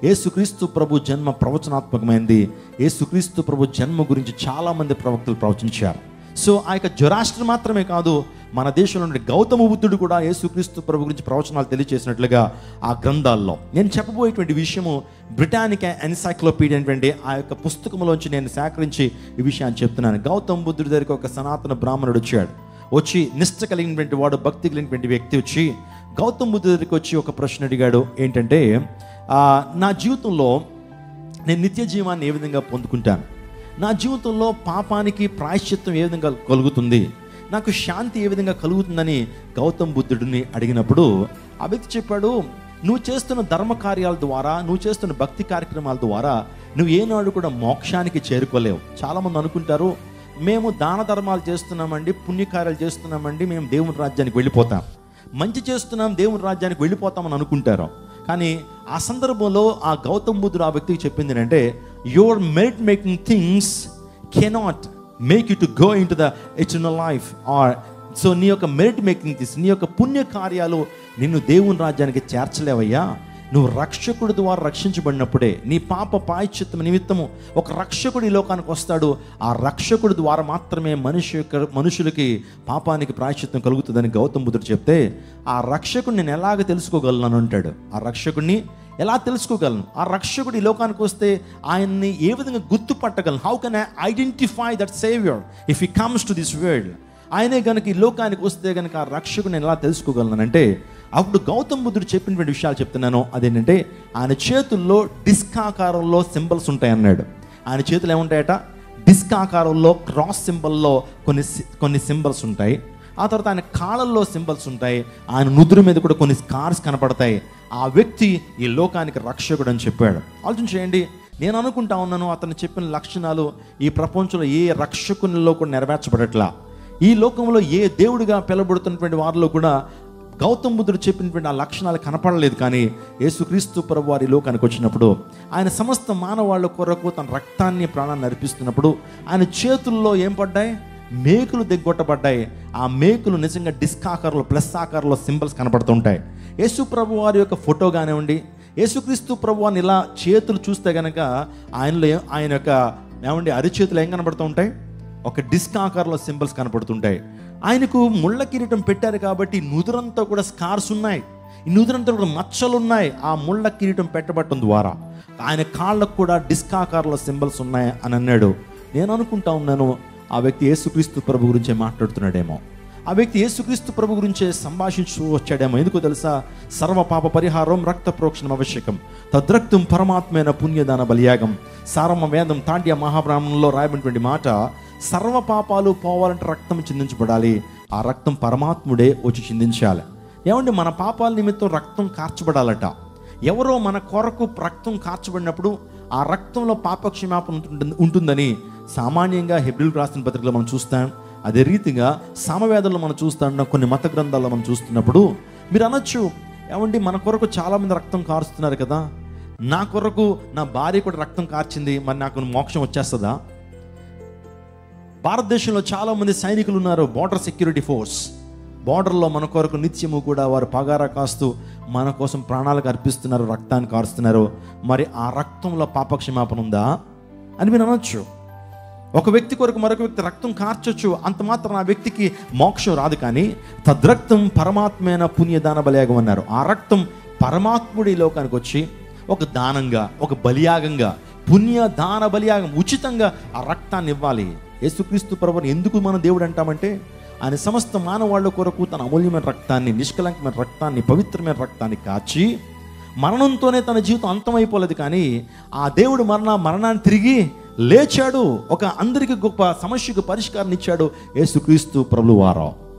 యేసుక్రీస్తు ప్రభు జన్మ ప్రవచనాత్మకమైంది యేసుక్రీస్తు ప్రభు జన్మ గురించి చాలామంది ప్రవక్తలు ప్రవచించారు సో ఆ యొక్క జొరాష్ట్ర మాత్రమే కాదు మన దేశంలో నుండి గౌతమ బుద్ధుడు కూడా యేసుక్రీస్తు ప్రభు గురించి ప్రవచనాలు తెలియజేసినట్లుగా ఆ గ్రంథాల్లో నేను చెప్పబోయేటువంటి విషయము బ్రిటానిక్ ఎన్సైక్లోపీడియా అనేటువంటి ఆ యొక్క పుస్తకంలోంచి నేను సేకరించి ఈ విషయాన్ని చెప్తున్నాను గౌతమ బుద్ధుడి దగ్గరికి ఒక సనాతన బ్రాహ్మణుడు వచ్చాడు వచ్చి నిష్ట కలిగినటువంటి వాడు భక్తి కలిగినటువంటి వ్యక్తి వచ్చి గౌతమ బుద్ధుడి దగ్గరికి వచ్చి ఒక ప్రశ్న అడిగాడు ఏంటంటే ఆ, నా జీవితంలో నేను నిత్య జీవాన్ని ఏ విధంగా పొందుకుంటాను నా జీవితంలో పాపానికి ప్రాయశ్చిత్తం ఏ విధంగా కలుగుతుంది నాకు శాంతి ఏ విధంగా కలుగుతుందని గౌతమ్ బుద్ధుడిని అడిగినప్పుడు ఆ వ్యక్తి చెప్పాడు నువ్వు చేస్తున్న ధర్మ కార్యాల ద్వారా నువ్వు చేస్తున్న భక్తి కార్యక్రమాల ద్వారా నువ్వు ఏనాడు కూడా మోక్షానికి చేరుకోలేవు చాలామంది అనుకుంటారు మేము దాన ధర్మాలు చేస్తున్నామండి పుణ్యకార్యాలు చేస్తున్నామండి మేము దేవుని రాజ్యానికి వెళ్ళిపోతాం మంచి చేస్తున్నాం దేవుని రాజ్యానికి వెళ్ళిపోతామని అనుకుంటారు కానీ ఆ సందర్భంలో ఆ గౌతమ్ బుద్ధుడు ఆ వ్యక్తికి చెప్పింది ఏంటంటే your merit making things cannot make you to go into the eternal life or so నీ యొక్క మెరిట్ మేకింగ్ థింగ్స్ నీ యొక్క పుణ్య కార్యాలు నిన్ను దేవుని రాజ్యానికి చేర్చలేవయ్యా నువ్వు రక్షకుడి ద్వారా రక్షించబడినప్పుడే నీ పాప పాయచిత్తం నిమిత్తము ఒక రక్షకుడు ఈ లోకానికి వస్తాడు ఆ రక్షకుడి ద్వారా మాత్రమే మనిషి యొక్క మనుషులకి పాపానికి ప్రాయచిత్తం కలుగుతుందని గౌతమ్ బుద్ధుడు చెప్తే ఆ రక్షకుడిని నేను ఎలాగ తెలుసుకోగలను అంటాడు ఆ రక్షకుడిని ఎలా తెలుసుకోగలను ఆ రక్షకుడు ఈ లోకానికి వస్తే ఆయన్ని ఏ విధంగా గుర్తుపట్టగలను how can I identify that saviour if he comes to this world ఆయనే కనుక ఈ లోకానికి వస్తే కనుక ఆ రక్షకుని నేను ఎలా తెలుసుకోగలనంటే అప్పుడు గౌతమ్ బుద్ధుడు చెప్పినటువంటి విషయాలు చెప్తున్నాను అదేంటంటే ఆయన చేతుల్లో డిస్క్ ఆకారంలో సింబల్స్ ఉంటాయి అన్నాడు ఆయన చేతులు ఏముంటాయట డిస్క్ ఆకారంలో క్రాస్ సింబల్లో కొన్ని సి- కొన్ని సింబల్స్ ఉంటాయి ఆ తర్వాత ఆయన కాళ్ళల్లో సింబల్స్ ఉంటాయి ఆయన నుదురు మీద కూడా కొన్ని స్కార్స్ కనపడతాయి ఆ వ్యక్తి ఈ లోకానికి రక్షకుడు అని చెప్పాడు ఆలోచన చేయండి నేను అనుకుంటా ఉన్నాను అతను చెప్పిన లక్షణాలు ఈ ప్రపంచంలో ఏ రక్షకునిలో కూడా నెరవేర్చబడట్లా ఈ లోకంలో ఏ దేవుడిగా పిలబడుతున్నటువంటి వారిలో కూడా గౌతమ్ బుద్ధుడు చెప్పినటువంటి ఆ లక్షణాలు కనపడలేదు కానీ యేసుక్రీస్తు ప్రభు వారి లోకానికి వచ్చినప్పుడు ఆయన సమస్త మానవాళ్ళ కొరకు తన రక్తాన్ని ప్రాణాన్ని అర్పిస్తున్నప్పుడు ఆయన చేతుల్లో ఏం పడ్డాయి మేకులు దిగ్గొట్టబడ్డాయి ఆ మేకులు నిజంగా డిస్క్ ఆకారంలో ప్లస్ ఆకారంలో సింబల్స్ కనపడుతుంటాయి యేసు ప్రభు వారి యొక్క ఫోటో కానివ్వండి యేసుక్రీస్తు ప్రభు వారిని ఇలా చేతులు చూస్తే గనక ఆయనలో ఏ- ఆయన యొక్క ఏమండి అరిచేతులు ఏం కనపడుతూ ఉంటాయి ఒక డిస్క్ ఆకారంలో సింబల్స్ కనపడుతుంటాయి ఆయనకు ముళ్ళ కిరీటం పెట్టారు కాబట్టి నుదురంతా కూడా స్కార్స్ ఉన్నాయి ఈ నుదురంతా కూడా మచ్చలు ఉన్నాయి ఆ ముళ్ళ కిరీటం పెట్టబట్టడం ద్వారా ఆయన కాళ్ళకు కూడా డిస్క్ ఆకారంలో సింబల్స్ ఉన్నాయి అని అన్నాడు నేను అనుకుంటా ఉన్నాను ఆ వ్యక్తి యేసుక్రీస్తు ప్రభు గురించే మాట్లాడుతున్నాడేమో ఆ వ్యక్తి యేసుక్రీస్తు ప్రభు గురించే సంభాషించు వచ్చాడేమో ఎందుకో తెలుసా సర్వ పాప పరిహారం రక్త ప్రోక్షణం ఆవశ్యకం తద్రక్తం పరమాత్మైన పుణ్యదాన బలియాగం సారమ వేదం తాండ్య మహాబ్రాహ్మణంలో రాయబడినటువంటి మాట సర్వ పాపాలు పోవాలంటే రక్తం చిందించబడాలి ఆ రక్తం పరమాత్ముడే వచ్చి చిందించాలి ఏమండి మన పాపాల నిమిత్తం రక్తం కార్చబడాలట ఎవరో మన కొరకు రక్తం కార్చబడినప్పుడు ఆ రక్తంలో పాపక్షమాపణ ఉంటుంది- ఉంటుందని సామాన్యంగా హెబ్రిల్ రాసిన పత్రికలో మనం చూస్తాం అదే రీతిగా సామవేదంలో మనం చూస్తాం కొన్ని మత గ్రంథాల్లో మనం చూస్తున్నప్పుడు మీరు అనొచ్చు ఏమండి మన కొరకు చాలామంది రక్తం కారుస్తున్నారు కదా నా కొరకు నా భార్య కూడా రక్తం కార్చింది మరి నాకు మోక్షం వచ్చేస్తుందా భారతదేశంలో చాలా మంది సైనికులు ఉన్నారు బార్డర్ సెక్యూరిటీ ఫోర్స్ బార్డర్లో మన కొరకు నిత్యము కూడా వారు పగారా కాస్తూ మన కోసం ప్రాణాలకు అర్పిస్తున్నారు రక్తాన్ని కారుస్తున్నారు మరి ఆ రక్తంలో పాపక్షమాపణ ఉందా అని మీరు అనొచ్చు ఒక వ్యక్తి కొరకు మరొక వ్యక్తి రక్తం కార్చొచ్చు అంత మాత్రం ఆ వ్యక్తికి మోక్షం రాదు కానీ తద్రక్తం పరమాత్మైన పుణ్యదాన బలియాగం అన్నారు ఆ రక్తం పరమాత్ముడి లోకానికి వచ్చి ఒక దానంగా ఒక బలియాగంగా పుణ్య దాన బలియాగం ఉచితంగా ఆ రక్తాన్ని ఇవ్వాలి యేసుక్రీస్తు ప్రభుని ఎందుకు మన దేవుడు అంటామంటే ఆయన సమస్త మానవాళ్ళ కొరకు తన అమూల్యమైన రక్తాన్ని నిష్కలంకమైన రక్తాన్ని పవిత్రమైన రక్తాన్ని కాచి మరణంతోనే తన జీవితం అంతమైపోలేదు కానీ ఆ దేవుడు మరణ మరణాన్ని తిరిగి లేచాడు ఒక అందరికి గొప్ప సమస్యకు పరిష్కారం ఇచ్చాడు యేసుక్రీస్తు ప్రభువారం